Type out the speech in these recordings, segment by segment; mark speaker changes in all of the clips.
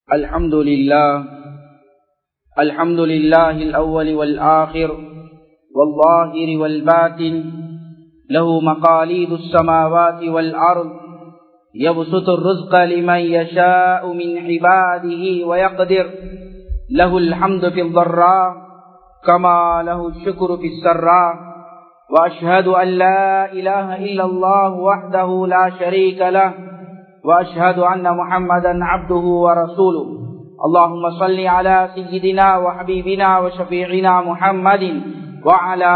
Speaker 1: الحمد لله الحمد لله الأول والآخر والظاهر والباطن له مقاليد السماوات والأرض يبسط الرزق لمن يشاء من عباده ويقدر له الحمد في الضراء كما له الشكر في السراء وأشهد أن لا إله إلا الله وحده لا شريك له وأشهد أن محمدا عبده ورسوله اللهم صل على سيدنا وحبيبنا وشفيعنا محمد وعلى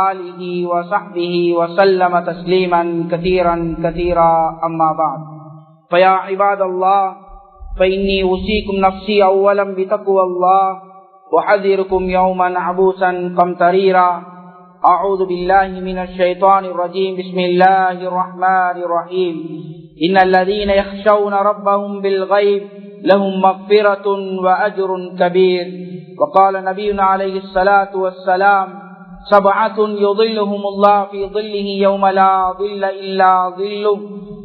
Speaker 1: آله وصحبه وسلم تسليما كثيرا كثيرا أما بعد فيا عباد الله فإني أوصيكم نفسي أولا بتقوى الله وحذركم يوما عبوسا قمطريرا أعوذ بالله من الشيطان الرجيم بسم الله الرحمن الرحيم إن الذين يخشون ربهم بالغيب لهم مغفرة وأجر كبير وقال نبينا عليه الصلاة والسلام سبعة يظلهم الله في ظله يوم لا ظل إلا ظله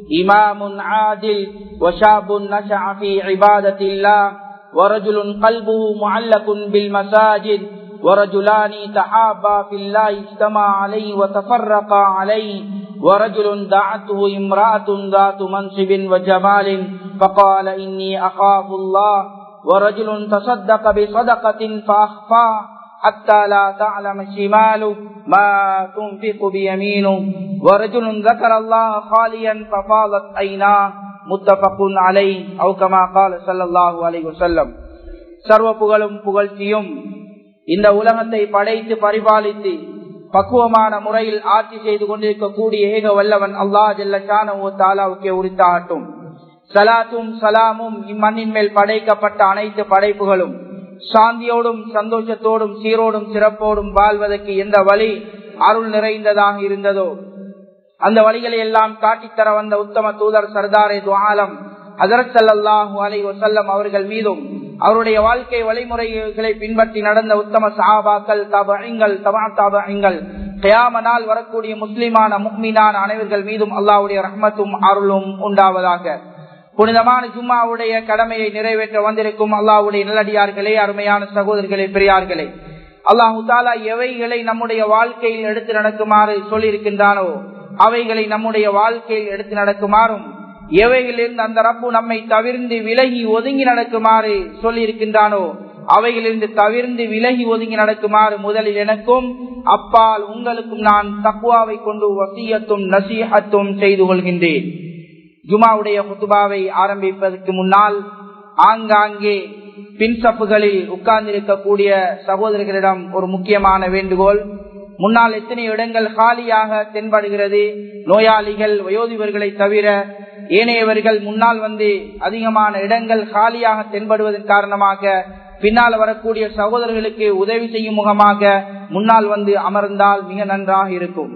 Speaker 1: إمام عادل وشاب نشع في عبادة الله ورجل قلبه معلق بالمساجد ورجلان تحابا في الله اجتمع عليه وتفرقا عليه ورجل دعته امرأة ذات منصب وجمال فقال إني أخاف الله ورجل تصدق بصدقة فأخفى حتى لا تعلم شماله ما تنفق بيمينه ورجل ذكر الله خاليا ففاضت عيناه متفق عليه أو كما قال صلى الله عليه وسلم சர்வ புகழும் புகழ்ச்சியும் இந்த உலகத்தை படைத்து பரிபாலித்து பக்குவமான முறையில் ஆட்சி செய்து கொண்டிருக்கக்கூடிய ஏக வல்லவன் அல்லா ஜல்லாவுக்கே உரித்தாகட்டும் சலாத்தும் சலாமும் இம்மண்ணின் மேல் படைக்கப்பட்ட அனைத்து படைப்புகளும் சாந்தியோடும் சந்தோஷத்தோடும் சீரோடும் சிறப்போடும் வாழ்வதற்கு எந்த வழி அருள் நிறைந்ததாக இருந்ததோ அந்த வழிகளை எல்லாம் காட்டித்தர வந்த உத்தம தூதர் சர்தாரே துவாலம் ஹசரத் சல்லாஹூ அலை வசல்லம் அவர்கள் மீதும் அவருடைய வாழ்க்கை வழிமுறைகளை பின்பற்றி நடந்த உத்தம சஹாபாக்கள் தபங்கள் தபா தபங்கள் கயாம நாள் வரக்கூடிய முஸ்லிமான முக்மீனான அனைவர்கள் மீதும் அல்லாவுடைய ரஹ்மத்தும் அருளும் உண்டாவதாக புனிதமான ஜும்மாவுடைய கடமையை நிறைவேற்ற வந்திருக்கும் அல்லாவுடைய நல்லடியார்களே அருமையான சகோதரர்களே பெரியார்களே அல்லாஹு தாலா எவைகளை நம்முடைய வாழ்க்கையில் எடுத்து நடக்குமாறு சொல்லியிருக்கின்றானோ அவைகளை நம்முடைய வாழ்க்கையில் எடுத்து நடக்குமாறும் எவைகளிலிருந்து அந்த ரப்பு நம்மை தவிர்ந்து விலகி ஒதுங்கி நடக்குமாறு சொல்லி இருக்கின்றானோ அவைகளிலிருந்து தவிர்ந்து விலகி ஒதுங்கி நடக்குமாறு முதலில் எனக்கும் அப்பால் உங்களுக்கும் நான் தக்குவாவை கொண்டு வசியத்தும் நசீகத்தும் செய்து கொள்கின்றேன் ஜுமாவுடைய குத்துபாவை ஆரம்பிப்பதற்கு முன்னால் ஆங்காங்கே பின்சப்புகளில் உட்கார்ந்திருக்கக்கூடிய சகோதரர்களிடம் ஒரு முக்கியமான வேண்டுகோள் முன்னால் எத்தனை இடங்கள் காலியாக தென்படுகிறது நோயாளிகள் வயோதிபர்களை தவிர ஏனையவர்கள் முன்னால் வந்து அதிகமான இடங்கள் காலியாக தென்படுவதன் காரணமாக பின்னால் வரக்கூடிய சகோதரர்களுக்கு உதவி செய்யும் முகமாக முன்னால் வந்து அமர்ந்தால் மிக நன்றாக இருக்கும்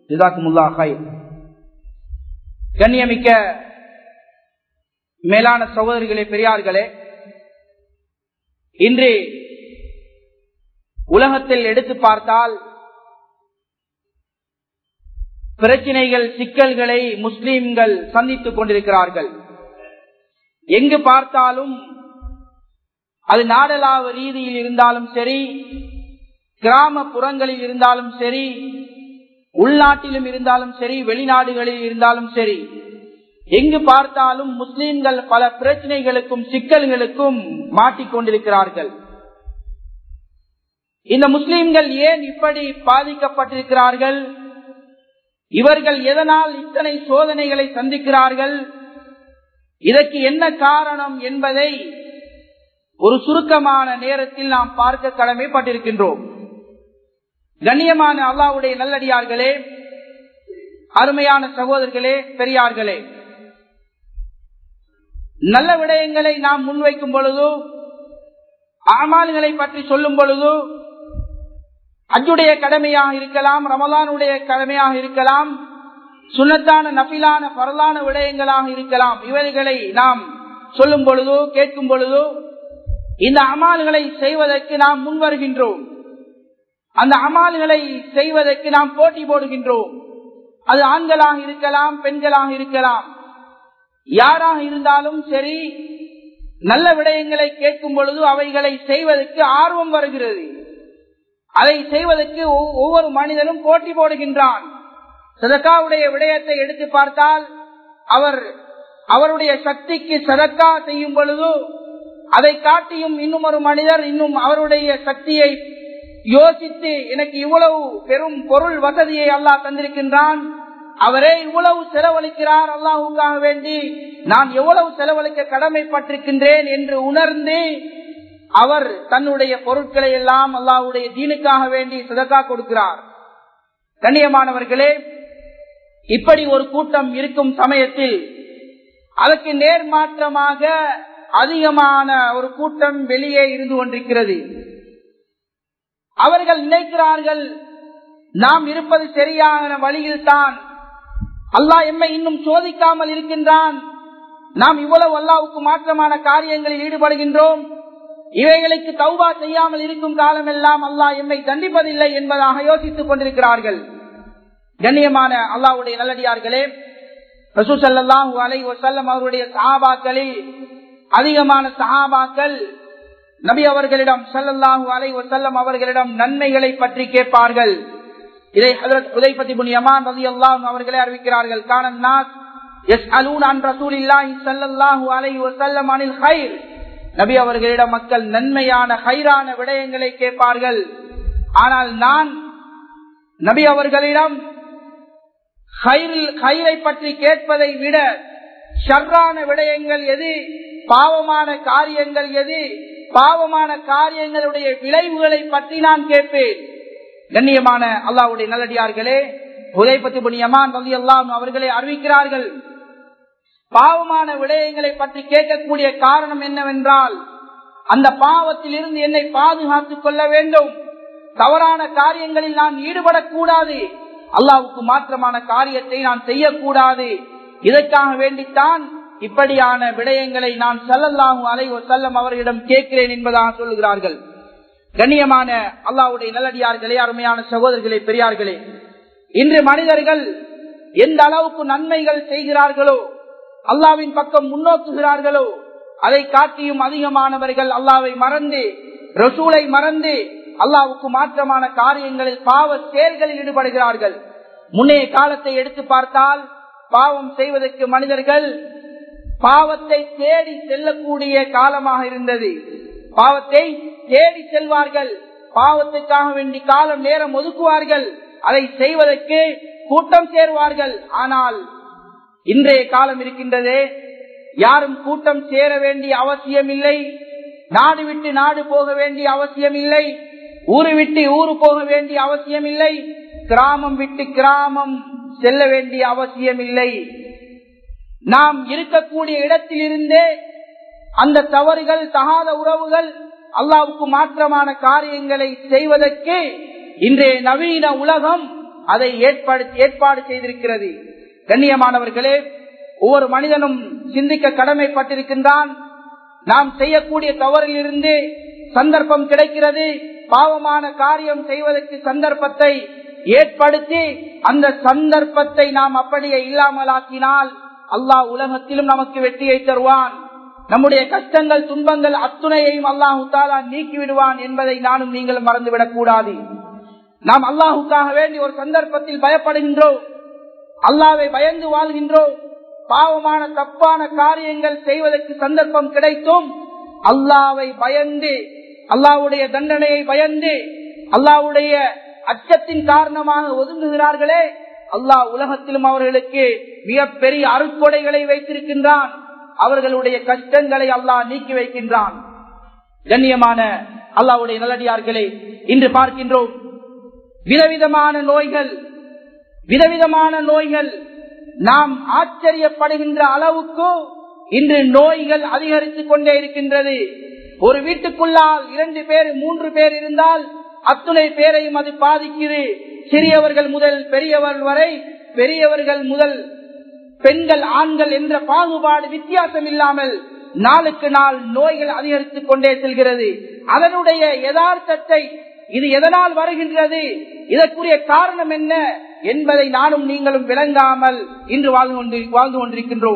Speaker 1: கண்ணியமிக்க மேலான சகோதரிகளே பெரியார்களே இன்று உலகத்தில் எடுத்து பார்த்தால் பிரச்சனைகள் சிக்கல்களை முஸ்லிம்கள் சந்தித்துக் கொண்டிருக்கிறார்கள் எங்கு பார்த்தாலும் அது நாடளாவ ரீதியில் இருந்தாலும் சரி கிராமப்புறங்களில் இருந்தாலும் சரி உள்நாட்டிலும் இருந்தாலும் சரி வெளிநாடுகளில் இருந்தாலும் சரி எங்கு பார்த்தாலும் முஸ்லிம்கள் பல பிரச்சனைகளுக்கும் சிக்கல்களுக்கும் மாட்டிக்கொண்டிருக்கிறார்கள் இந்த முஸ்லிம்கள் ஏன் இப்படி பாதிக்கப்பட்டிருக்கிறார்கள் இவர்கள் எதனால் இத்தனை சோதனைகளை சந்திக்கிறார்கள் இதற்கு என்ன காரணம் என்பதை ஒரு சுருக்கமான நேரத்தில் நாம் பார்க்க கடமைப்பட்டிருக்கின்றோம் கண்ணியமான அல்லாவுடைய நல்லடியார்களே அருமையான சகோதரர்களே பெரியார்களே நல்ல விடயங்களை நாம் முன்வைக்கும் பொழுது அமால்களை பற்றி சொல்லும் பொழுது அஜுடைய கடமையாக இருக்கலாம் ரமலானுடைய கடமையாக இருக்கலாம் சுண்ணத்தான நபிலான பரலான விடயங்களாக இருக்கலாம் இவைகளை நாம் சொல்லும் பொழுதோ கேட்கும் பொழுதோ இந்த அமால்களை செய்வதற்கு நாம் முன் வருகின்றோம் அந்த அமால்களை செய்வதற்கு நாம் போட்டி போடுகின்றோம் அது ஆண்களாக இருக்கலாம் பெண்களாக இருக்கலாம் யாராக இருந்தாலும் சரி நல்ல விடயங்களை கேட்கும் பொழுது அவைகளை செய்வதற்கு ஆர்வம் வருகிறது அதை செய்வதற்கு ஒவ்வொரு மனிதனும் போட்டி போடுகின்றான் சதக்காவுடைய விடயத்தை எடுத்து பார்த்தால் அவர் அவருடைய சக்திக்கு சதக்கா செய்யும் பொழுது அதை காட்டியும் இன்னும் ஒரு மனிதர் இன்னும் அவருடைய சக்தியை யோசித்து எனக்கு இவ்வளவு பெரும் பொருள் வசதியை அல்லாஹ் தந்திருக்கின்றான் அவரே இவ்வளவு செலவழிக்கிறார் அல்லாஹுக்காக வேண்டி நான் எவ்வளவு செலவழிக்க கடமைப்பட்டிருக்கின்றேன் என்று உணர்ந்து அவர் தன்னுடைய பொருட்களை எல்லாம் அல்லாஹுடைய தீனுக்காக வேண்டி சதக்கா கொடுக்கிறார் கண்ணியமானவர்களே இப்படி ஒரு கூட்டம் இருக்கும் சமயத்தில் அதற்கு நேர்மாற்றமாக அதிகமான ஒரு கூட்டம் வெளியே இருந்து கொண்டிருக்கிறது அவர்கள் நினைக்கிறார்கள் நாம் இருப்பது சரியான வழியில் தான் அல்லாஹ் எம்மை இன்னும் சோதிக்காமல் இருக்கின்றான் நாம் இவ்வளவு அல்லாவுக்கு மாற்றமான காரியங்களில் ஈடுபடுகின்றோம் இவைகளுக்கு தௌபா செய்யாமல் இருக்கும் காலமெல்லாம் அல்லாஹ் எம்மை தண்டிப்பதில்லை என்பதாக யோசித்துக் கொண்டிருக்கிறார்கள் கண்ணியமான அல்லாவுடைய நல்லடியார்களே ரசூசல்லாஹூ அலை வசல்லம் அவருடைய சஹாபாக்களில் அதிகமான சஹாபாக்கள் நபி அவர்களிடம் சல்லல்லாஹூ அலை வசல்லம் அவர்களிடம் நன்மைகளை பற்றி கேட்பார்கள் இதை உதைபதி புன் யமான் ரதி அல்லாஹ் அவர்களே அறிவிக்கிறார்கள் காணன் நாஸ் எஸ் அலூன் அன் ரசூலில்லாஹி ஸல்லல்லாஹு அலைஹி வஸல்லம் அனில் கைர் நபி அவர்களிடம் மக்கள் நன்மையான ஹைரான விடயங்களை கேட்பார்கள் ஆனால் நான் நபி அவர்களிடம் ஹைரை பற்றி கேட்பதை விட ஷர்ரான விடயங்கள் எது பாவமான காரியங்கள் எது பாவமான காரியங்களுடைய விளைவுகளை பற்றி நான் கேட்பேன் கண்ணியமான அல்லாவுடைய நல்லடியார்களே உதைபத்தி புனியமான் ரவி அல்லாம் அவர்களை அறிவிக்கிறார்கள் பாவமான விடயங்களை பற்றி கேட்கக்கூடிய காரணம் என்னவென்றால் அந்த பாவத்தில் இருந்து என்னை பாதுகாத்துக் கொள்ள வேண்டும் தவறான காரியங்களில் நான் ஈடுபடக்கூடாது அல்லாவுக்கு மாற்றமான காரியத்தை நான் செய்யக்கூடாது இதற்காக வேண்டித்தான் இப்படியான விடயங்களை நான் செல்லல்லாகும் அலைவ செல்லம் அவர்களிடம் கேட்கிறேன் என்பதாக சொல்லுகிறார்கள் கண்ணியமான அல்லாவுடைய நல்லடியார்களே அருமையான சகோதரர்களே பெரியார்களே இன்று மனிதர்கள் எந்த அளவுக்கு நன்மைகள் செய்கிறார்களோ அல்லாவின் பக்கம் முன்னோக்குகிறார்களோ அதை காட்டியும் அதிகமானவர்கள் அல்லாவை மறந்து ரசூலை மறந்து அல்லாவுக்கு மாற்றமான காரியங்களில் பாவ செயல்களில் ஈடுபடுகிறார்கள் முன்னைய காலத்தை எடுத்து பார்த்தால் பாவம் செய்வதற்கு மனிதர்கள் பாவத்தை தேடி செல்லக்கூடிய காலமாக இருந்தது பாவத்தை தேடி செல்வார்கள் பாவத்துக்காக வேண்டி காலம் நேரம் ஒதுக்குவார்கள் அதை செய்வதற்கு கூட்டம் சேருவார்கள் ஆனால் இன்றைய காலம் இருக்கின்றதே யாரும் கூட்டம் சேர வேண்டிய அவசியம் இல்லை நாடு விட்டு நாடு போக வேண்டிய அவசியம் இல்லை ஊரு விட்டு ஊரு போக வேண்டிய அவசியம் இல்லை கிராமம் விட்டு கிராமம் செல்ல வேண்டிய அவசியம் இல்லை நாம் இருக்கக்கூடிய இடத்திலிருந்தே அந்த தவறுகள் தகாத உறவுகள் அல்லாவுக்கு மாற்றமான காரியங்களை செய்வதற்கு இன்றைய நவீன உலகம் அதை ஏற்பாடு ஏற்பாடு செய்திருக்கிறது கண்ணியமானவர்களே ஒவ்வொரு மனிதனும் சிந்திக்க கடமைப்பட்டிருக்கின்றான் நாம் செய்யக்கூடிய தவறில் இருந்து சந்தர்ப்பம் கிடைக்கிறது பாவமான காரியம் செய்வதற்கு சந்தர்ப்பத்தை ஏற்படுத்தி அந்த சந்தர்ப்பத்தை நாம் அப்படியே இல்லாமலாக்கினால் அல்லாஹ் உலகத்திலும் நமக்கு வெற்றியை தருவான் நம்முடைய கஷ்டங்கள் துன்பங்கள் அத்துணையையும் அல்லாஹு தாலா நீக்கி விடுவான் என்பதை நானும் நீங்களும் மறந்துவிடக் கூடாது நாம் அல்லாஹுக்காக வேண்டி ஒரு சந்தர்ப்பத்தில் பயப்படுகின்றோம் அல்லாவை பயந்து வாழ்கின்றோம் பாவமான தப்பான காரியங்கள் செய்வதற்கு சந்தர்ப்பம் கிடைத்தும் அல்லாவை பயந்து அல்லாவுடைய தண்டனையை பயந்து அல்லாவுடைய அச்சத்தின் காரணமாக ஒதுங்குகிறார்களே அல்லாஹ் உலகத்திலும் அவர்களுக்கு மிகப்பெரிய அருட்கொடைகளை வைத்திருக்கின்றான் அவர்களுடைய கஷ்டங்களை அல்லாஹ் நீக்கி வைக்கின்றான் கண்ணியமான அல்லாவுடைய நல்லடியார்களே இன்று பார்க்கின்றோம் விதவிதமான நோய்கள் விதவிதமான நோய்கள் நாம் ஆச்சரியப்படுகின்ற அளவுக்கு இன்று நோய்கள் அதிகரித்துக் கொண்டே இருக்கின்றது ஒரு வீட்டுக்குள்ளால் இரண்டு பேர் மூன்று பேர் இருந்தால் அத்துணை பேரையும் அது பாதிக்குது சிறியவர்கள் முதல் பெரியவர்கள் வரை பெரியவர்கள் முதல் பெண்கள் ஆண்கள் என்ற பாகுபாடு வித்தியாசம் இல்லாமல் நாளுக்கு நாள் நோய்கள் அதிகரித்துக் கொண்டே செல்கிறது அதனுடைய யதார்த்தத்தை இது எதனால் வருகின்றது இதற்குரிய காரணம் என்ன என்பதை நானும் நீங்களும் விளங்காமல் இன்று வாழ்ந்து கொண்டு வாழ்ந்து கொண்டிருக்கின்றோம்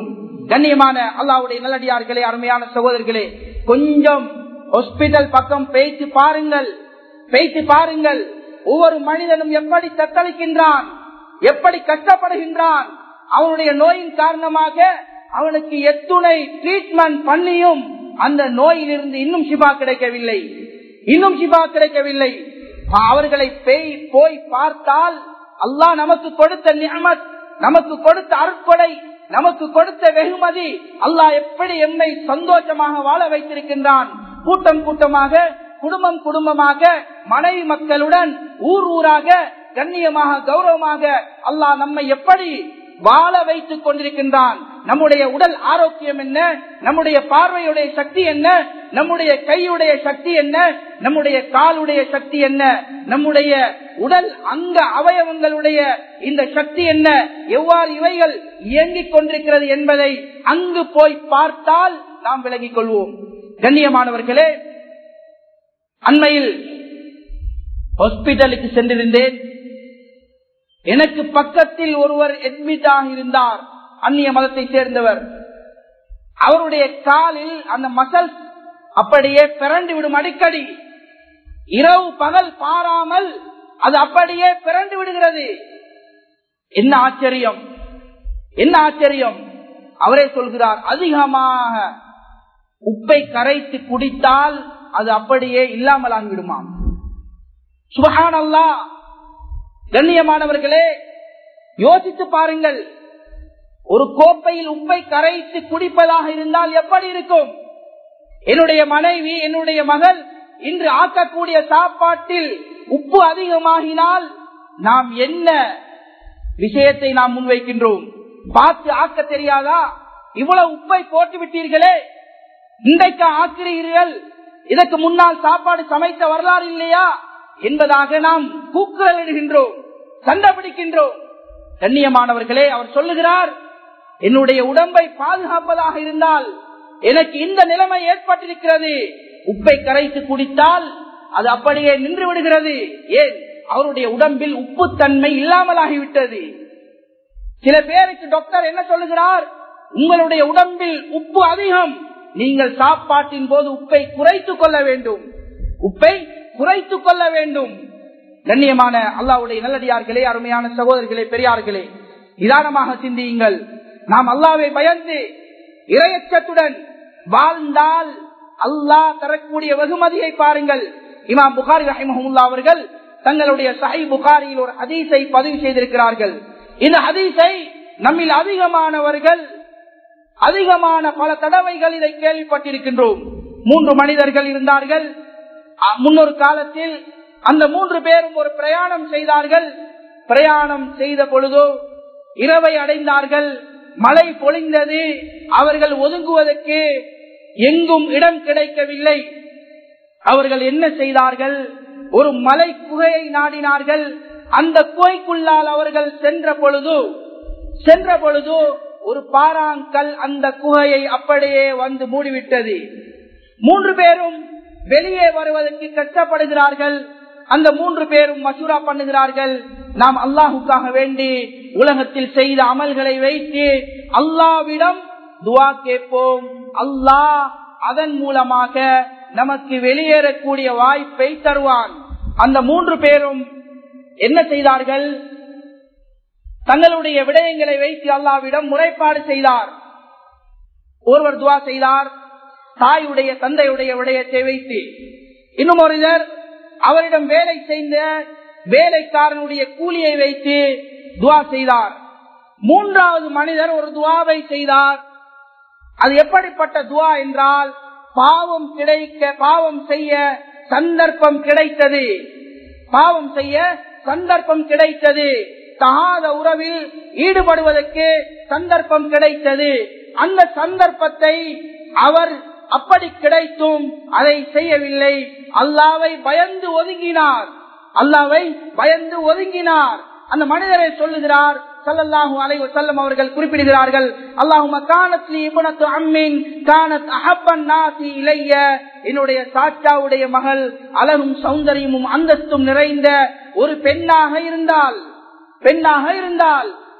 Speaker 1: கண்ணியமான அல்லாவுடைய நல்லடியார்களே அருமையான சகோதரர்களே கொஞ்சம் ஹாஸ்பிட்டல் பக்கம் பேச்சு பாருங்கள் பேச்சு பாருங்கள் ஒவ்வொரு மனிதனும் எப்படி தத்தளிக்கின்றான் எப்படி கஷ்டப்படுகின்றான் அவனுடைய நோயின் காரணமாக அவனுக்கு எத்துணை ட்ரீட்மெண்ட் பண்ணியும் அந்த நோயிலிருந்து இன்னும் சிபா கிடைக்கவில்லை இன்னும் சிபா கிடைக்கவில்லை அவர்களை பேய் போய் பார்த்தால் அல்லாஹ் நமக்கு கொடுத்த நியமத் நமக்கு கொடுத்த அற்பொடை நமக்கு கொடுத்த வெகுமதி அல்லாஹ் எப்படி எம்மை சந்தோஷமாக வாழ வைத்திருக்கின்றான் கூட்டம் கூட்டமாக குடும்பம் குடும்பமாக மனைவி மக்களுடன் ஊர் ஊராக கண்ணியமாக கௌரவமாக அல்லாஹ் நம்மை எப்படி வாழ வைத்துக் கொண்டிருக்கின்றான் நம்முடைய உடல் ஆரோக்கியம் என்ன நம்முடைய பார்வையுடைய சக்தி என்ன நம்முடைய கையுடைய சக்தி என்ன நம்முடைய காலுடைய சக்தி என்ன நம்முடைய உடல் அங்க அவயவங்களுடைய இந்த சக்தி என்ன எவ்வாறு இவைகள் இயங்கிக் கொண்டிருக்கிறது என்பதை அங்கு போய் பார்த்தால் நாம் விலகிக் கொள்வோம் கண்ணியமானவர்களே அண்மையில் ஹாஸ்பிட்டலுக்கு சென்றிருந்தேன் எனக்கு பக்கத்தில் ஒருவர் அட்மிட் ஆகியிருந்தார் அந்நிய மதத்தை சேர்ந்தவர் அவருடைய காலில் அந்த மசல் அப்படியே பிறண்டு விடும் அடிக்கடி இரவு பகல் பாராமல் அது அப்படியே பிறண்டு விடுகிறது என்ன ஆச்சரியம் என்ன ஆச்சரியம் அவரே சொல்கிறார் அதிகமாக உப்பை கரைத்து குடித்தால் அது அப்படியே இல்லாமல் ஆகிவிடுமாம் சுபஹான் அல்லா கண்ணியமானவர்களே யோசித்து பாருங்கள் ஒரு கோப்பையில் உப்பை கரைத்து குடிப்பதாக இருந்தால் எப்படி இருக்கும் என்னுடைய மனைவி என்னுடைய மகள் இன்று ஆக்கக்கூடிய சாப்பாட்டில் உப்பு அதிகமாகினால் நாம் என்ன விஷயத்தை நாம் முன்வைக்கின்றோம் பார்த்து ஆக்க தெரியாதா இவ்வளவு உப்பை போட்டு விட்டீர்களே இன்றைக்கு ஆக்கிறீர்கள் இதற்கு முன்னால் சாப்பாடு சமைத்த வரலாறு இல்லையா என்பதாக நாம் கூக்குரல் இடுகின்றோம் சண்டை பிடிக்கின்றோம் கண்ணியமானவர்களே அவர் சொல்லுகிறார் என்னுடைய உடம்பை பாதுகாப்பதாக இருந்தால் எனக்கு இந்த நிலைமை ஏற்பட்டிருக்கிறது உப்பை கரைத்து குடித்தால் அது அப்படியே நின்று விடுகிறது ஏன் அவருடைய உடம்பில் உப்பு தன்மை இல்லாமலாகிவிட்டது சில பேருக்கு டாக்டர் என்ன சொல்லுகிறார் உங்களுடைய உடம்பில் உப்பு அதிகம் நீங்கள் சாப்பாட்டின் போது உப்பை குறைத்துக் கொள்ள வேண்டும் உப்பை குறைத்துக் கொள்ள வேண்டும் கண்ணியமான அல்லாவுடைய நல்லடியார்களே அருமையான சகோதரர்களே பெரியார்களே நிதானமாக சிந்தியுங்கள் நாம் அல்லாவை பயந்து இரையச்சத்துடன் வாழ்ந்தால் அல்லாஹ் தரக்கூடிய வெகுமதியை பாருங்கள் இமாம் புகாரி ரஹிமஹமுல்லா அவர்கள் தங்களுடைய சஹி புகாரியில் ஒரு ஹதீஸை பதிவு செய்திருக்கிறார்கள் இந்த ஹதீஸை நம்மில் அதிகமானவர்கள் அதிகமான பல தடவைகள் இதை கேள்விப்பட்டிருக்கின்றோம் மூன்று மனிதர்கள் இருந்தார்கள் முன்னொரு காலத்தில் அந்த மூன்று பேரும் ஒரு பிரயாணம் செய்தார்கள் பிரயாணம் செய்த பொழுதோ இரவை அடைந்தார்கள் மழை பொழிந்தது அவர்கள் ஒதுங்குவதற்கு எங்கும் இடம் கிடைக்கவில்லை அவர்கள் என்ன செய்தார்கள் ஒரு மலை குகையை நாடினார்கள் அந்த குகைக்குள்ளால் அவர்கள் சென்ற பொழுது சென்ற பொழுது ஒரு பாறாங்கல் அந்த குகையை அப்படியே வந்து மூடிவிட்டது மூன்று பேரும் வெளியே வருவதற்கு கஷ்டப்படுகிறார்கள் அந்த மூன்று பேரும் மசூரா பண்ணுகிறார்கள் நாம் அல்லாஹுக்காக வேண்டி உலகத்தில் செய்த அமல்களை வைத்து அல்லாவிடம் துவா கேட்போம் அல்லாஹ் அதன் மூலமாக நமக்கு வெளியேறக்கூடிய வாய்ப்பை தருவான் அந்த மூன்று பேரும் என்ன செய்தார்கள் தங்களுடைய விடயங்களை வைத்து அல்லாவிடம் முறைப்பாடு செய்தார் ஒருவர் துவா செய்தார் தாயுடைய தந்தையுடைய விடயத்தை வைத்து இன்னும் ஒருவர் அவரிடம் வேலை செய்த வேலைக்காரனுடைய கூலியை வைத்து துவா செய்தார் மூன்றாவது மனிதர் ஒரு துவாவை செய்தார் அது எப்படிப்பட்ட துவா என்றால் பாவம் கிடைக்க பாவம் செய்ய சந்தர்ப்பம் கிடைத்தது பாவம் செய்ய சந்தர்ப்பம் கிடைத்தது தகாத உறவில் ஈடுபடுவதற்கு சந்தர்ப்பம் கிடைத்தது அந்த சந்தர்ப்பத்தை அவர் அப்படி கிடைத்தும் அதை செய்யவில்லை அல்லாவை பயந்து ஒதுங்கினார் அல்லாவை பயந்து ஒதுங்கினார் அந்த மனிதரை சொல்லுகிறார் சல்லல்லாஹு அலைஹி வஸல்லம் அவர்கள் குறிப்பிடுகிறார்கள் அல்லாஹும்ம கானத் லி இப்னத்து அம்மின் கானத் அஹப்பன் நாசி இலைய என்னுடைய சாச்சாவுடைய மகள் அழகும் சௌந்தரியமும் அந்தஸ்தும் நிறைந்த ஒரு பெண்ணாக இருந்தால் பெண்ணாக இருந்தால்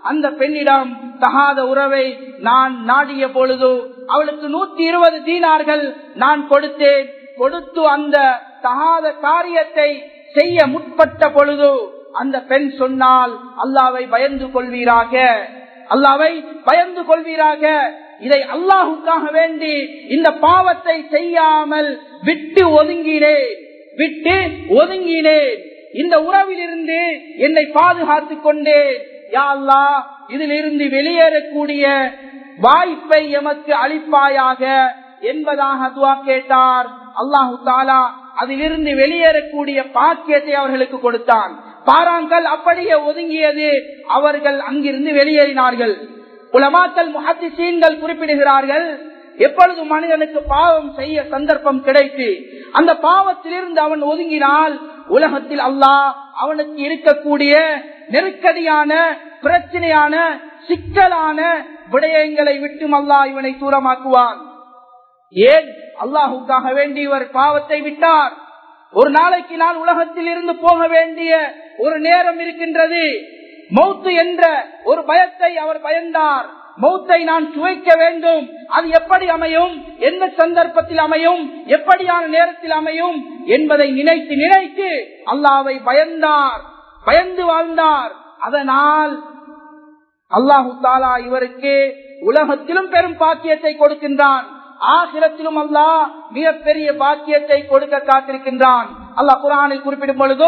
Speaker 1: அந்த பெண்ணிடம் தகாத உறவை நான் நாடிய பொழுது அவளுக்கு நூத்தி இருபது தீனார்கள் நான் கொடுத்தேன் கொடுத்து அந்த தகாத காரியத்தை செய்ய முற்பட்ட பொழுது அந்த பெண் சொன்னால் அல்லாவை பயந்து கொள்வீராக அல்லாவை பயந்து கொள்வீராக இதை அல்லாஹுக்காக வேண்டி இந்த பாவத்தை செய்யாமல் விட்டு ஒதுங்கினேன் விட்டு ஒதுங்கினேன் இந்த உறவிலிருந்து என்னை பாதுகாத்துக் கொண்டேன் யா அல்லா இதிலிருந்து வெளியேறக்கூடிய வாய்ப்பை எமக்கு அளிப்பாயாக என்பதாக துவா கேட்டார் அல்லாஹு தாலா அதிலிருந்து வெளியேறக்கூடிய பாக்கியத்தை அவர்களுக்கு கொடுத்தான் பாராங்கள் அப்படியே ஒதுங்கியது அவர்கள் அங்கிருந்து வெளியேறினார்கள் உலமாக்கல் முஹத்திசீன்கள் குறிப்பிடுகிறார்கள் எப்பொழுது மனிதனுக்கு பாவம் செய்ய சந்தர்ப்பம் கிடைத்து அந்த பாவத்திலிருந்து அவன் ஒதுங்கினால் உலகத்தில் அல்லாஹ் அவனுக்கு இருக்கக்கூடிய நெருக்கடியான பிரச்சனையான சிக்கலான விடயங்களை விட்டும் அல்லாஹ் இவனை தூரமாக்குவான் ஏன் அல்லாஹுக்காக வேண்டி இவர் பாவத்தை விட்டார் ஒரு நாளைக்கு நான் உலகத்தில் இருந்து போக வேண்டிய ஒரு நேரம் இருக்கின்றது மௌத்து என்ற ஒரு பயத்தை அவர் பயந்தார் மௌத்தை நான் சுவைக்க வேண்டும் அது எப்படி அமையும் எந்த சந்தர்ப்பத்தில் அமையும் எப்படியான நேரத்தில் அமையும் என்பதை நினைத்து நினைத்து அல்லாவை பயந்தார் பயந்து வாழ்ந்தார் அதனால் அல்லாஹு தாலா இவருக்கு உலகத்திலும் பெரும் பாக்கியத்தை கொடுக்கின்றான் ஆசிரத்திலும் அல்லாஹ் மிகப்பெரிய பாக்கியத்தை கொடுக்க காத்திருக்கின்றான் அல்லாஹ் குரானில் குறிப்பிடும் பொழுது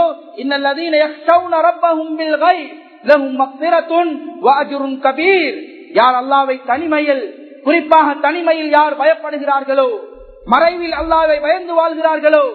Speaker 1: கபீர் யார் அல்லாவை தனிமையில் குறிப்பாக தனிமையில் யார் பயப்படுகிறார்களோ மறைவில் அல்லாவை பயந்து வாழ்கிறார்களோ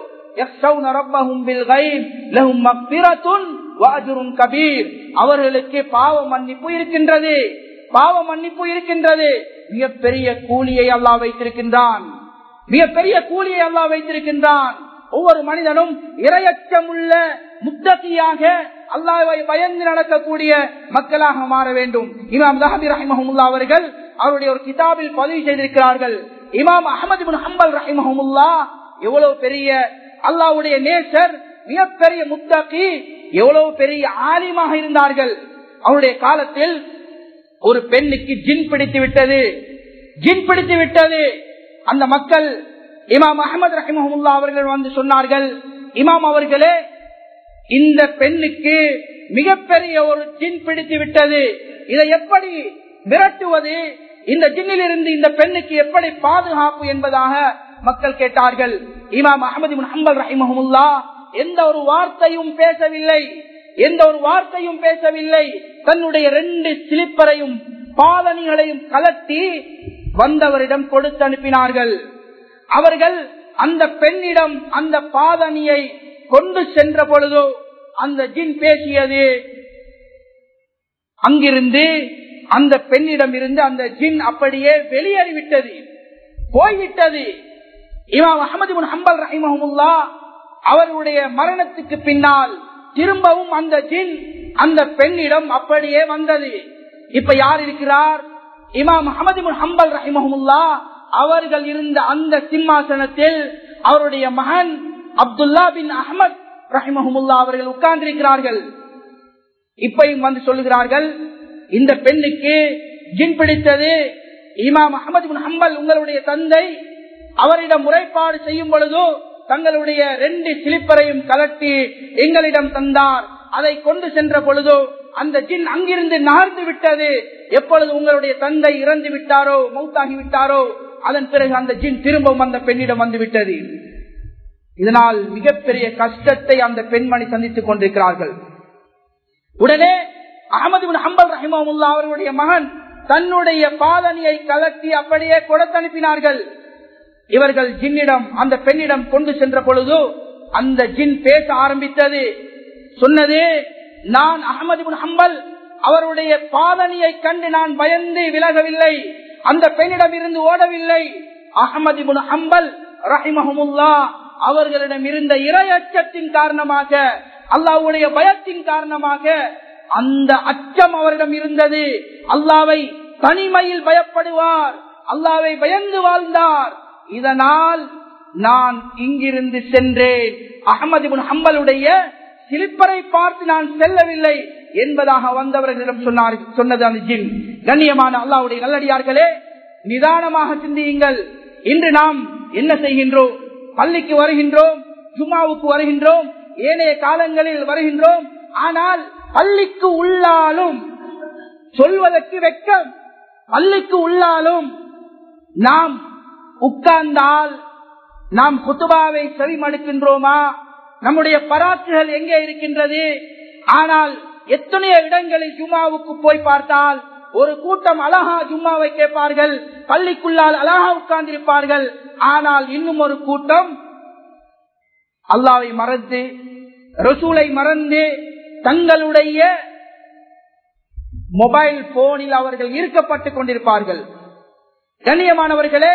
Speaker 1: அவர்களுக்கு பாவ மன்னிப்பு இருக்கின்றது பாவ மன்னிப்பு இருக்கின்றது மிகப்பெரிய கூலியை அல்லா வைத்திருக்கின்றான் மிகப்பெரிய கூலியை அல்லா வைத்திருக்கின்றான் ஒவ்வொரு மனிதனும் இரையச்சமுள்ள முத்தகியாக அல்லாவை பயந்து நடக்கக்கூடிய மக்களாக மாற வேண்டும் இமாம் ஜஹபி ரஹிமஹமுல்லா அவர்கள் அவருடைய ஒரு கிதாபில் பதிவு செய்திருக்கிறார்கள் இமாம் அகமது ஹம்பல் ரஹிமஹமுல்லா எவ்வளவு பெரிய அல்லாவுடைய நேசர் மிகப்பெரிய முத்தகி எவ்வளவு பெரிய ஆலிமாக இருந்தார்கள் அவருடைய காலத்தில் ஒரு பெண்ணுக்கு ஜின் பிடித்து விட்டது ஜின் பிடித்து விட்டது அந்த மக்கள் இமாம் அகமது ரஹிமஹமுல்லா அவர்கள் வந்து சொன்னார்கள் இமாம் அவர்களே இந்த பெண்ணுக்கு மிகப்பெரிய ஒரு ஜின் பிடித்து விட்டது இதை எப்படி விரட்டுவது இந்த ஜின்னில் இருந்து இந்த பெண்ணுக்கு எப்படி பாதுகாப்பு என்பதாக மக்கள் கேட்டார்கள் இமாம் அகமது ஹம்பல் ரஹிமஹமுல்லா எந்த ஒரு வார்த்தையும் பேசவில்லை எந்த ஒரு வார்த்தையும் பேசவில்லை தன்னுடைய ரெண்டு சிலிப்பரையும் பாலனிகளையும் கலட்டி வந்தவரிடம் கொடுத்து அனுப்பினார்கள் அவர்கள் அந்த பெண்ணிடம் அந்த பாதனியை கொண்டு சென்ற பொழுதோ அந்த ஜின் பேசியது அங்கிருந்து அந்த பெண்ணிடம் இருந்து அந்த ஜின் அப்படியே வெளியேறிவிட்டது போய்விட்டது இமாம் அகமது ஹம்பல் ரஹிமஹமுல்லா அவருடைய மரணத்துக்கு பின்னால் திரும்பவும் அந்த ஜின் அந்த பெண்ணிடம் அப்படியே வந்தது இப்ப யார் இருக்கிறார் இமாம் அகமது ஹம்பல் ரஹிமஹமுல்லா அவர்கள் இருந்த அந்த சிம்மாசனத்தில் அவருடைய மகன் அப்துல்லா பின் அஹமத் ரஹிமஹமுல்லா அவர்கள் உட்கார்ந்திருக்கிறார்கள் இப்பையும் வந்து சொல்லுகிறார்கள் இந்த பெண்ணுக்கு ஜின் பிடித்தது இமாம் அகமது பின் ஹம்பல் உங்களுடைய தந்தை அவரிடம் முறைப்பாடு செய்யும் பொழுதோ தங்களுடைய ரெண்டு சிலிப்பரையும் கலட்டி எங்களிடம் தந்தார் அதை கொண்டு சென்ற பொழுதோ அந்த ஜின் அங்கிருந்து நகர்ந்து விட்டது எப்பொழுது உங்களுடைய தந்தை இறந்து விட்டாரோ மௌத்தாகி விட்டாரோ அதன் பிறகு அந்த ஜின் திரும்பவும் அந்த பெண்ணிடம் வந்து விட்டது இதனால் மிகப்பெரிய கஷ்டத்தை அந்த பெண்மணி சந்தித்துக் கொண்டிருக்கிறார்கள் உடனே அகமது ஹம்பல் ரஹிமமுல்லா அவர்களுடைய மகன் தன்னுடைய பாதனியை கலட்டி அப்படியே கொடுத்தனுப்பினார்கள் இவர்கள் ஜின்னிடம் அந்த பெண்ணிடம் கொண்டு சென்ற பொழுது அந்த ஜின் பேச ஆரம்பித்தது சொன்னது நான் அகமது ஹம்பல் அவருடைய பாதனியை கண்டு நான் பயந்து விலகவில்லை அந்த பெண்ணிடம் இருந்து ஓடவில்லை அகமது ஹம்பல் ரஹிமஹமுல்லா அவர்களிடம் இருந்த இரையச்சத்தின் காரணமாக அல்லாவுடைய பயத்தின் காரணமாக அந்த அச்சம் அவரிடம் இருந்தது அல்லாவை தனிமையில் பயப்படுவார் அல்லாவை பயந்து வாழ்ந்தார் இதனால் நான் இங்கிருந்து சென்றேன் அகமது ஹம்பலுடைய சிலிப்பரை பார்த்து நான் செல்லவில்லை என்பதாக வந்தவர்களிடம் சொன்னார் சொன்னது அந்த ஜின் கண்ணியமான அல்லாவுடைய நல்லடியார்களே நிதானமாக சிந்தியுங்கள் இன்று நாம் என்ன செய்கின்றோம் பள்ளிக்கு வருகின்றோம் ஜுமாவுக்கு வருகின்றோம் ஏனைய காலங்களில் வருகின்றோம் ஆனால் பள்ளிக்கு உள்ளாலும் சொல்வதற்கு வெக்கம் பள்ளிக்கு உள்ளாலும் நாம் உட்கார்ந்தால் நாம் குத்துபாவை செவிமடுக்கின்றோமா நம்முடைய பராக்குகள் எங்கே இருக்கின்றது ஆனால் எத்தனையோ இடங்களில் ஜும்மாவுக்கு போய் பார்த்தால் ஒரு கூட்டம் அழகா ஜும்மாவை கேட்பார்கள் பள்ளிக்குள்ளால் அழகா உட்கார்ந்திருப்பார்கள் ஆனால் இன்னும் ஒரு கூட்டம் அல்லாவை மறந்து ரசூலை மறந்து தங்களுடைய மொபைல் போனில் அவர்கள் ஈர்க்கப்பட்டுக் கொண்டிருப்பார்கள் கண்ணியமானவர்களே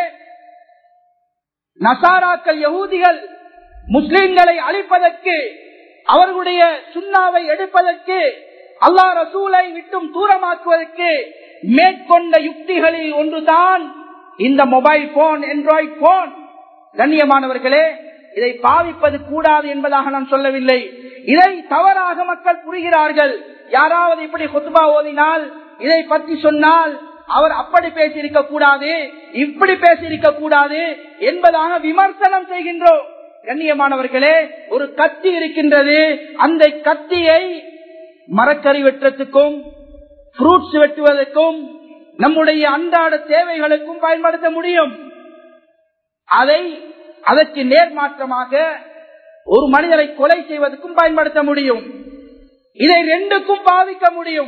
Speaker 1: நசாராக்கள் யகூதிகள் முஸ்லிம்களை அழிப்பதற்கு அவர்களுடைய சுண்ணாவை எடுப்பதற்கு அல்லா ரசூலை விட்டும் தூரமாக்குவதற்கு மேற்கொண்ட யுக்திகளில் ஒன்றுதான் இந்த மொபைல் போன் ஆண்ட்ராய்ட் போன் கண்ணியமானவர்களே இதை பாவிப்பது கூடாது என்பதாக நான் சொல்லவில்லை இதை தவறாக மக்கள் புரிகிறார்கள் யாராவது இப்படி கொத்துபா ஓதினால் இதை பற்றி சொன்னால் அவர் அப்படி பேசியிருக்க கூடாது இப்படி பேசியிருக்க கூடாது என்பதாக விமர்சனம் செய்கின்றோம் கண்ணியமானவர்களே ஒரு கத்தி இருக்கின்றது அந்த கத்தியை மரக்கறி வெட்டுறதுக்கும் ஃப்ரூட்ஸ் வெட்டுவதற்கும் நம்முடைய அன்றாட தேவைகளுக்கும் பயன்படுத்த முடியும் அதை அதற்கு நேர்மாற்றமாக ஒரு மனிதரை கொலை செய்வதற்கும் பயன்படுத்த முடியும் இதை ரெண்டுக்கும் பாதிக்க முடியும்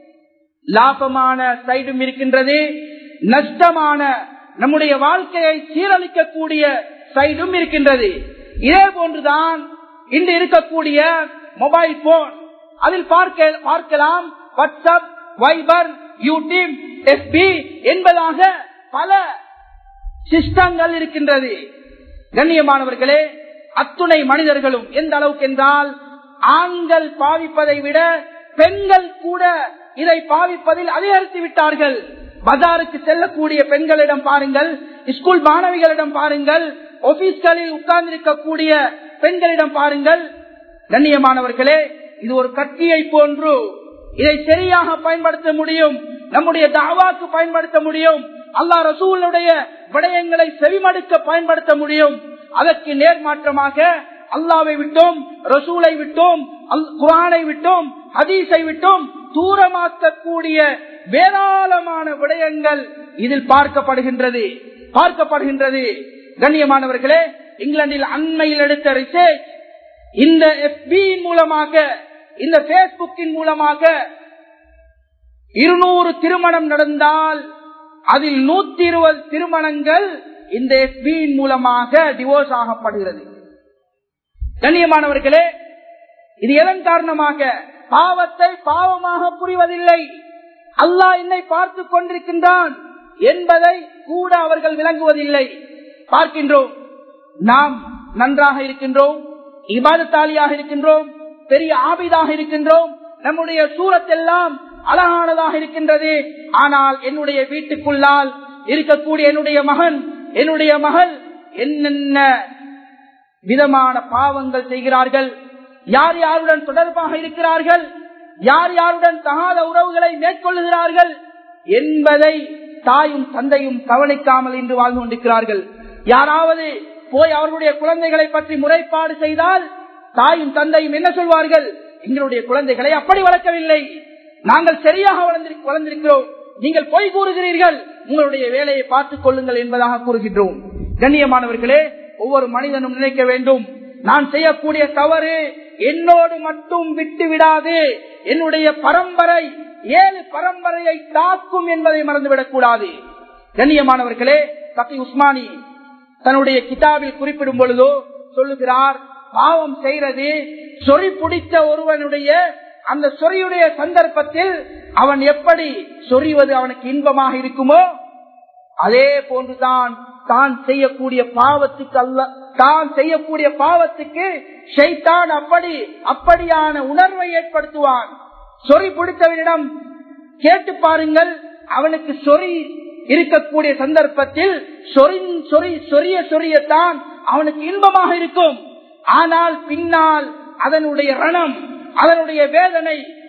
Speaker 1: லாபமான சைடும் இருக்கின்றது நஷ்டமான நம்முடைய வாழ்க்கையை சீரழிக்கக்கூடிய சைடும் இருக்கின்றது இதே போன்றுதான் இன்று இருக்கக்கூடிய மொபைல் போன் அதில் பார்க்க பார்க்கலாம் வாட்ஸ்அப் வைபர் யூடியூப் எஸ்பி என்பதாக பல சிஸ்டங்கள் இருக்கின்றது கண்ணியமானவர்களே அத்துணை மனிதர்களும் எந்த அளவுக்கு என்றால் ஆண்கள் பாவிப்பதை விட பெண்கள் கூட இதை பாவிப்பதில் அதிகரித்து விட்டார்கள் பஜாருக்கு செல்லக்கூடிய பெண்களிடம் பாருங்கள் ஸ்கூல் மாணவிகளிடம் பாருங்கள் ஆபீஸ்களில் உட்கார்ந்திருக்கக்கூடிய பெண்களிடம் பாருங்கள் கண்ணியமானவர்களே இது ஒரு கத்தியை போன்று இதை சரியாக பயன்படுத்த முடியும் நம்முடைய தாவாக்கு பயன்படுத்த முடியும் அல்லா ரசூலுடைய விடயங்களை செவிமடுக்க பயன்படுத்த முடியும் அதற்கு நேர்மாற்றமாக அல்லாவை விட்டோம் ரசூலை விட்டோம் குரானை விட்டோம் ஹதீஸை விட்டோம் தூரமாக்கக்கூடிய வேறாளமான விடயங்கள் இதில் பார்க்கப்படுகின்றது பார்க்கப்படுகின்றது கண்ணியமானவர்களே இங்கிலாந்தில் அண்மையில் எடுத்த ரிசர்ச் இந்த எஃபியின் மூலமாக இந்த பேஸ்புக்கின் மூலமாக இருநூறு திருமணம் நடந்தால் அதில் நூத்தி இருபது திருமணங்கள் இந்த எஃபியின் மூலமாக டிவோர்ஸ் ஆகப்படுகிறது கண்ணியமானவர்களே இது எதன் காரணமாக பாவத்தை பாவமாக புரிவதில்லை அல்லாஹ் என்னை பார்த்து கொண்டிருக்கின்றான் என்பதை கூட அவர்கள் விளங்குவதில்லை பார்க்கின்றோம் நாம் நன்றாக இருக்கின்றோம் இபாதத்தாலியாக இருக்கின்றோம் பெரிய ஆபிதாக இருக்கின்றோம் நம்முடைய சூரத்தெல்லாம் அழகானதாக இருக்கின்றது ஆனால் என்னுடைய வீட்டுக்குள்ளால் இருக்கக்கூடிய என்னுடைய மகன் என்னுடைய மகள் என்னென்ன விதமான பாவங்கள் செய்கிறார்கள் யார் யாருடன் தொடர்பாக இருக்கிறார்கள் யார் யாருடன் தகாத உறவுகளை மேற்கொள்ளுகிறார்கள் என்பதை தாயும் தந்தையும் கவனிக்காமல் இன்று வாழ்ந்து கொண்டிருக்கிறார்கள் யாராவது போய் அவர்களுடைய குழந்தைகளை பற்றி முறைப்பாடு செய்தால் தாயும் தந்தையும் என்ன சொல்வார்கள் எங்களுடைய குழந்தைகளை அப்படி வளர்க்கவில்லை நாங்கள் சரியாக வளர்ந்திருக்கிறோம் நீங்கள் பொய் கூறுகிறீர்கள் உங்களுடைய வேலையை பார்த்துக் கொள்ளுங்கள் என்பதாக கூறுகின்றோம் கண்ணியமானவர்களே ஒவ்வொரு மனிதனும் நினைக்க வேண்டும் நான் செய்யக்கூடிய தவறு என்னோடு மட்டும் விட்டு விடாது என்னுடைய பரம்பரை ஏழு பரம்பரையை தாக்கும் என்பதை மறந்துவிடக் கூடாது கண்ணியமானவர்களே சபி உஸ்மானி தன்னுடைய கிதாபில் குறிப்பிடும் பொழுதோ சொல்லுகிறார் பாவம் செய்யறது சொறி பிடித்த ஒருவனுடைய அந்த சொறியுடைய சந்தர்ப்பத்தில் அவன் எப்படி சொறிவது அவனுக்கு இன்பமாக இருக்குமோ அதே போன்றுதான் தான் செய்யக்கூடிய பாவத்துக்கு அல்ல தான் செய்யக்கூடிய பாவத்துக்கு ஷைத்தான் அப்படி அப்படியான உணர்வை ஏற்படுத்துவான் சொறி பிடித்தவனிடம் கேட்டு பாருங்கள் அவனுக்கு சொறி இருக்கக்கூடிய சந்தர்ப்பத்தில் சொறி சொறி சொரிய சொரியத்தான் அவனுக்கு இன்பமாக இருக்கும் ஆனால் பின்னால் அதனுடைய ரணம் அதனுடைய வேதனை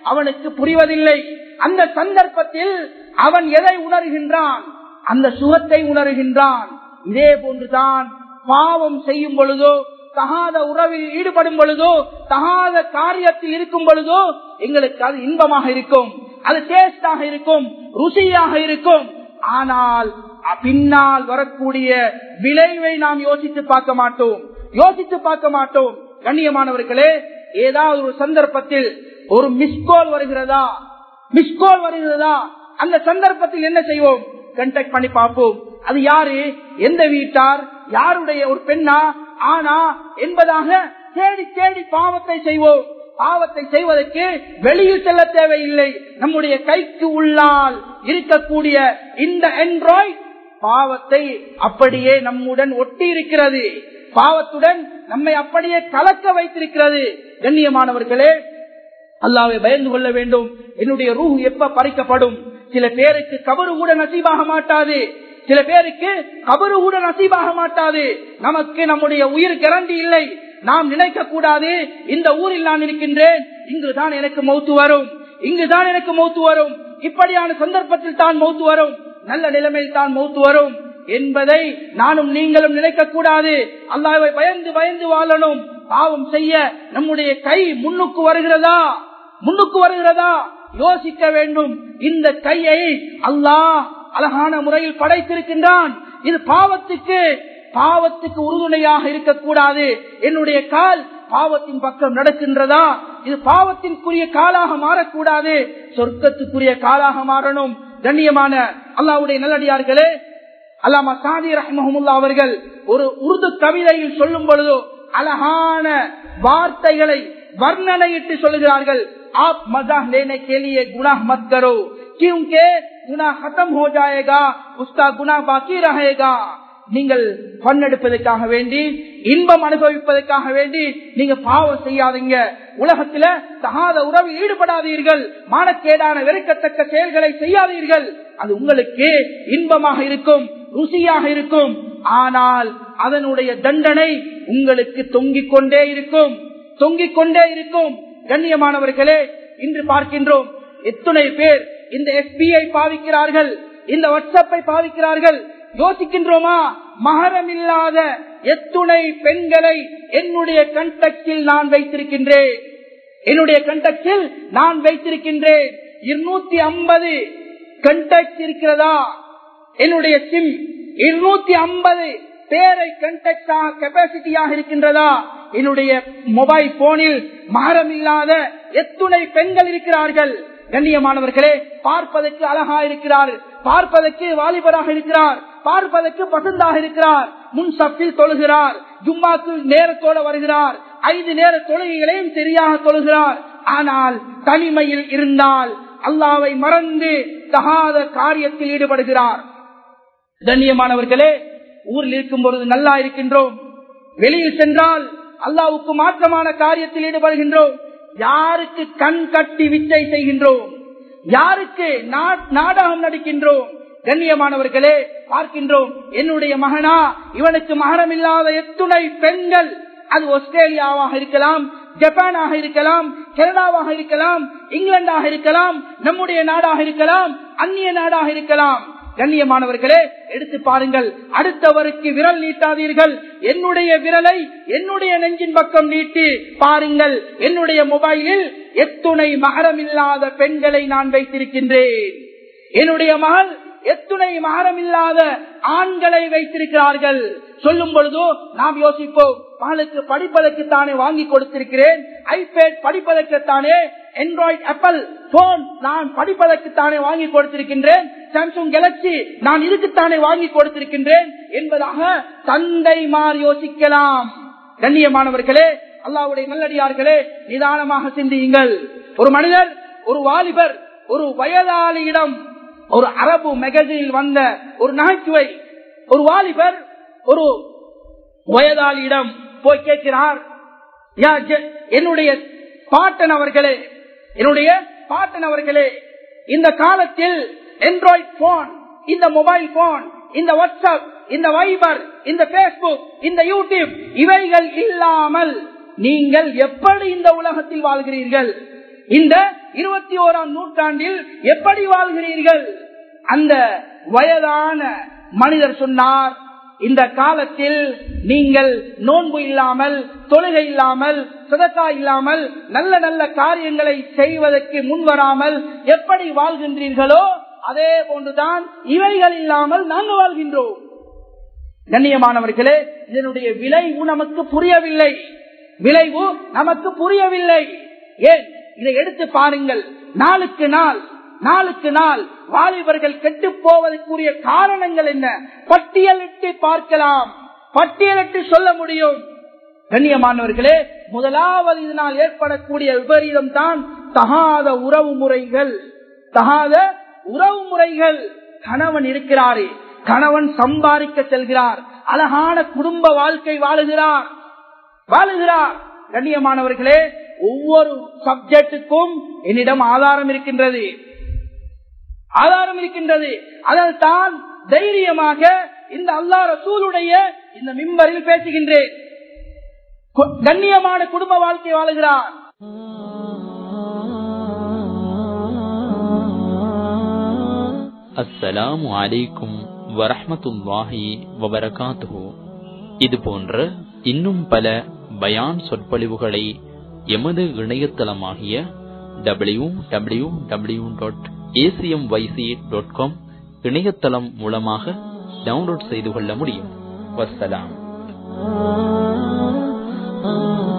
Speaker 1: அவனுக்கு புரிவதில்லை அந்த சந்தர்ப்பத்தில் அவன் எதை உணர்கின்றான் அந்த சுகத்தை உணர்கின்றான் இதே போன்றுதான் பாவம் செய்யும் பொழுதோ தகாத உறவில் ஈடுபடும் பொழுதோ தகாத காரியத்தில் இருக்கும் பொழுதோ எங்களுக்கு அது இன்பமாக இருக்கும் அது டேஸ்டாக இருக்கும் ருசியாக இருக்கும் ஆனால் பின்னால் வரக்கூடிய விளைவை நாம் யோசித்து பார்க்க மாட்டோம் யோசித்து பார்க்க மாட்டோம் கண்ணியமானவர்களே ஏதாவது ஒரு சந்தர்ப்பத்தில் ஒரு மிஸ்கோல் வருகிறதா மிஸ்கோல் வருகிறதா அந்த சந்தர்ப்பத்தில் என்ன செய்வோம் கண்டக்ட் பண்ணி பார்ப்போம் அது யாரு எந்த வீட்டார் யாருடைய ஒரு பெண்ணா ஆனா என்பதாக தேடி தேடி பாவத்தை செய்வோம் பாவத்தை செய்வதற்கு வெளியில் செல்ல தேவையில்லை நம்முடைய கைக்கு உள்ளால் இருக்கக்கூடிய இந்த ஆண்ட்ராய்ட் பாவத்தை அப்படியே நம்முடன் ஒட்டி இருக்கிறது பாவத்துடன் நம்மை அப்படியே கலக்க வைத்திருக்கிறது கண்ணியமானவர்களே அல்லாவை பயந்து கொள்ள வேண்டும் என்னுடைய ரூஹ் எப்ப பறிக்கப்படும் சில பேருக்கு கபரு கூட நசீபாக மாட்டாது சில பேருக்கு கபரு கூட நசீபாக மாட்டாது நமக்கு நம்முடைய உயிர் கரண்டி இல்லை நாம் நினைக்க கூடாது இந்த ஊரில் நான் இருக்கின்றேன் இங்குதான் எனக்கு மௌத்து வரும் இங்குதான் எனக்கு மௌத்து வரும் இப்படியான சந்தர்ப்பத்தில் தான் மௌத்து வரும் நல்ல நிலைமையில் தான் மௌத்து வரும் என்பதை நானும் நீங்களும் நினைக்க கூடாது அல்லாவை பயந்து பயந்து வாழணும் பாவம் செய்ய நம்முடைய கை முன்னுக்கு வருகிறதா முன்னுக்கு வருகிறதா யோசிக்க வேண்டும் இந்த கையை அல்லாஹ் அழகான முறையில் படைத்திருக்கின்றான் இது பாவத்துக்கு பாவத்துக்கு உறுதுணையாக இருக்கக்கூடாது என்னுடைய கால் பாவத்தின் பக்கம் நடக்கின்றதா இது பாவத்திற்குரிய காலாக மாறக்கூடாது சொர்க்கத்துக்குரிய காலாக மாறணும் கண்ணியமான அல்லாவுடைய நல்லடியார்களே அல்லாமா சாதி ரஹ்மஹமுல்லா அவர்கள் ஒரு உருது கவிதையில் சொல்லும் பொழுதோ அழகான வார்த்தைகளை வர்ணனையிட்டு சொல்லுகிறார்கள் आप मजाक लेने के लिए गुनाह मत करो क्योंकि गुनाह खत्म हो जाएगा उसका गुनाह बाकी रहेगा நீங்கள் பண்ணெடுப்பதற்காக வேண்டி இன்பம் அனுபவிப்பதற்காக வேண்டி நீங்க பாவம் செய்யாதீங்க உலகத்துல தகாத உறவில் ஈடுபடாதீர்கள் மானக்கேடான வெறுக்கத்தக்க செயல்களை செய்யாதீர்கள் அது உங்களுக்கு இன்பமாக இருக்கும் ருசியாக இருக்கும் ஆனால் அதனுடைய தண்டனை உங்களுக்கு தொங்கிக் கொண்டே இருக்கும் தொங்கிக் கொண்டே இருக்கும் கண்ணியமானவர்களே இன்று பார்க்கின்றோம் எத்தனை பேர் இந்த எஸ்பிஐ பாவிக்கிறார்கள் இந்த வாட்ஸ்அப்பை பாவிக்கிறார்கள் யோசிக்கின்றோமா மகரம் இல்லாத எத்துணை பெண்களை என்னுடைய கண்டக்டில் நான் வைத்திருக்கின்றேன் என்னுடைய கண்டக்டில் நான் வைத்திருக்கின்றேன் இருநூத்தி ஐம்பது கண்டக்ட் இருக்கிறதா என்னுடைய சிம் இருநூத்தி ஐம்பது பேரை கண்டக்டாக கெப்பாசிட்டியாக இருக்கின்றதா என்னுடைய மொபைல் போனில் மகரம் இல்லாத எத்துணை பெண்கள் இருக்கிறார்கள் கண்ணியமானவர்களே பார்ப்பதற்கு அழகா இருக்கிறார் பார்ப்பதற்கு வாலிபராக இருக்கிறார் பார்ப்பதற்கு பசந்தாக இருக்கிறார் முன் சப்பில் தொழுகிறார் ஜும்மாக்கு நேரத்தோட வருகிறார் ஐந்து நேர தொழுகைகளையும் சரியாக தொழுகிறார் ஆனால் தனிமையில் இருந்தால் அல்லாவை மறந்து தகாத காரியத்தில் ஈடுபடுகிறார் கண்ணியமானவர்களே ஊரில் இருக்கும் பொழுது நல்லா இருக்கின்றோம் வெளியில் சென்றால் அல்லாவுக்கு மாற்றமான காரியத்தில் ஈடுபடுகின்றோம் யாருக்கு கண் கட்டி விச்சை செய்கின்றோம் யாருக்கு நாடகம் நடிக்கின்றோம் கண்ணியமானவர்களே பார்க்கின்றோம் என்னுடைய மகனா இவனுக்கு மகனம் இல்லாத எத்துணை பெண்கள் அது ஆஸ்திரேலியாவாக இருக்கலாம் ஜப்பானாக இருக்கலாம் கனடாவாக இருக்கலாம் இங்கிலாண்டாக இருக்கலாம் நம்முடைய நாடாக இருக்கலாம் அந்நிய நாடாக இருக்கலாம் கண்ணியமானவர்களே எடுத்து பாருங்கள் அடுத்தவருக்கு விரல் நீட்டாதீர்கள் என்னுடைய விரலை என்னுடைய நெஞ்சின் பக்கம் நீட்டி பாருங்கள் என்னுடைய மொபைலில் எத்துணை மகரம் இல்லாத பெண்களை நான் வைத்திருக்கின்றேன் என்னுடைய மகள் எத்துணை மகரம் இல்லாத ஆண்களை வைத்திருக்கிறார்கள் சொல்லும் பொழுதோ நாம் யோசிப்போம் மகளுக்கு படிப்பதற்கு தானே வாங்கி கொடுத்திருக்கிறேன் ஐபேட் படிப்பதற்கு தானே ஆண்ட்ராய்டு ஆப்பிள் போன் நான் படிப்பதற்கு தானே வாங்கி கொடுத்திருக்கின்றேன் சாம்சங் கேலக்சி நான் இதுக்குத்தானே வாங்கி கொடுத்திருக்கின்றேன் என்பதாக தந்தை மாறி யோசிக்கலாம் கண்ணியமானவர்களே அல்லாவுடைய நல்லடியார்களே நிதானமாக சிந்தியுங்கள் ஒரு மனிதர் ஒரு வாலிபர் ஒரு வயதாளியிடம் ஒரு அரபு மெகசினில் வந்த ஒரு நகைச்சுவை ஒரு வாலிபர் ஒரு வயதாளியிடம் போய் கேட்கிறார் என்னுடைய பாட்டன் அவர்களே என்னுடைய பாட்டன் அவர்களே இந்த காலத்தில் ஆண்ட்ராய்ட் போன் இந்த மொபைல் போன் இந்த வாட்ஸ்அப் இந்த வைபர் இந்த பேஸ்புக் இந்த யூடியூப் இவைகள் இல்லாமல் நீங்கள் எப்படி இந்த உலகத்தில் வாழ்கிறீர்கள் இந்த இருபத்தி ஓராம் நூற்றாண்டில் எப்படி வாழ்கிறீர்கள் அந்த வயதான மனிதர் சொன்னார் இந்த காலத்தில் நீங்கள் நோன்பு இல்லாமல் தொழுகை இல்லாமல் சுதக்கா இல்லாமல் நல்ல நல்ல காரியங்களை செய்வதற்கு முன்வராமல் எப்படி வாழ்கின்றீர்களோ அதே போன்றுதான் இவைகள் இல்லாமல் நாங்கள் வாழ்கின்றோம் கண்ணியமானவர்களே இதனுடைய விளைவு நமக்கு புரியவில்லை விளைவு நமக்கு புரியவில்லை ஏன் இதை எடுத்து பாருங்கள் நாளுக்கு நாள் நாளுக்கு நாள் வாலிபர்கள் கெட்டு போவதற்குரிய காரணங்கள் என்ன பட்டியலிட்டு பார்க்கலாம் பட்டியலிட்டு சொல்ல முடியும் கண்ணியமானவர்களே முதலாவது இதனால் ஏற்படக்கூடிய விபரீதம் தான் தகாத உறவு முறைகள் தகாத உறவு முறைகள் கணவன் இருக்கிறாரே கணவன் சம்பாதிக்க செல்கிறார் அழகான குடும்ப வாழ்க்கை வாழுகிறார் வாழுகிறார் கண்ணியமானவர்களே ஒவ்வொரு சப்ஜெக்டுக்கும் என்னிடம் ஆதாரம் இருக்கின்றது ஆதாரம் இருக்கின்றது அதில் தான் தைரியமாக இந்த அல்லா ரசூலுடைய இந்த மிம்பரில் பேசுகின்றேன் கண்ணியமான குடும்ப வாழ்க்கை வாழுகிறார்
Speaker 2: அஸ்ஸலாமு அலைக்கும் வரஹமத்துல்லாஹி வபரகாத்துஹு இது போன்ற இன்னும் பல பயான் சொற்பொழிவுகளை எமது இணையதளமாகிய W W W dot ACM YC dot com இணையதளம் மூலமாக டவுன்லோட் செய்து கொள்ள முடியும் வசலாம்